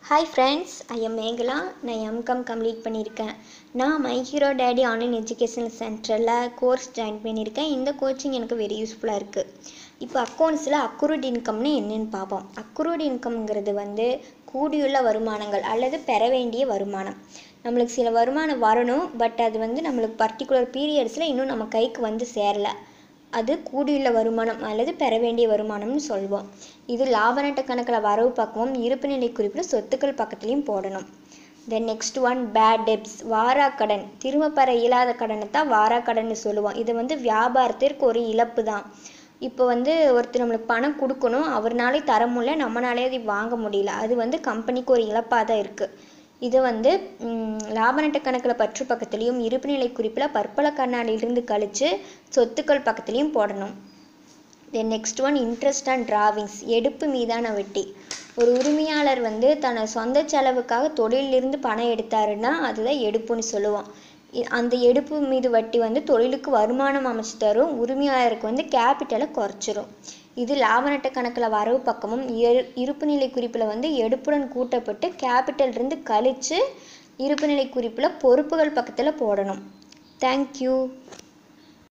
hi friends I am Megala நான் M Com complete பண்ணியிருக்கேன் நான் my hero daddy online education சென்டரில் கோர்ஸ் ஜாயின் பண்ணியிருக்கேன் இந்த கோச்சிங் எனக்கு வெரி யூஸ்ஃபுல்லாக இருக்குது இப்போ அக்கௌண்ட்ஸில் அக்குரூட் இன்கம்னு என்னென்னு பார்ப்போம் அக்குரூட் இன்கம்ங்கிறது வந்து கூடியுள்ள வருமானங்கள் அல்லது பெற வேண்டிய வருமானம் நம்மளுக்கு சில வருமானம் வரணும் பட் அது வந்து நம்மளுக்கு பர்டிகுலர் பீரியட்ஸில் இன்னும் நம்ம கைக்கு வந்து சேரலை அது கூடியுள்ள வருமானம் அல்லது பெற வேண்டிய வருமானம்னு சொல்வோம் இது லாப நட்ட கணக்கில் வரவு பக்கமும் இருப்பு நிலை குறிப்பில் சொத்துக்கள் பக்கத்துலையும் போடணும் then next one bad debts வாராக்கடன் திரும்ப பெற இயலாத கடனை தான் வாராக்கடன்னு சொல்லுவோம் இது வந்து வியாபாரத்திற்கு ஒரு இழப்பு தான் இப்போ வந்து ஒருத்தர் நம்மளுக்கு பணம் கொடுக்கணும் அவர்னாலே தர முடியல நம்மளாலே அது வாங்க முடியல அது வந்து கம்பெனிக்கு ஒரு இழப்பாக தான் இருக்குது இது வந்து லாப நட்ட கணக்கில் பற்று பக்கத்துலேயும் இருப்பு நிலை குறிப்பில் பற்பல கண்ணாடியிலிருந்து கழித்து சொத்துக்கள் பக்கத்துலேயும் போடணும் then next one interest and drawings எடுப்பு மீதான வட்டி ஒரு உரிமையாளர் வந்து தன சொந்த செலவுக்காக தொழிலிருந்து பணம் எடுத்தாருன்னா அதுதான் எடுப்புன்னு சொல்லுவோம் இ- அந்த எடுப்பு மீது வட்டி வந்து தொழிலுக்கு வருமானம் அமைச்சு தரும் உரிமையாளருக்கு வந்து கேபிட்டலை குறைச்சிரும் இது லாப நட்ட கணக்கில் வரவு பக்கமும் இரு இருப்பு நிலை குறிப்பில் வந்து எடுப்புடன் கூட்டப்பட்டு கேபிட்டல் இருந்து கழித்து இருப்பு நிலை குறிப்பில் பொறுப்புகள் பக்கத்தில் போடணும் தேங்க்யூ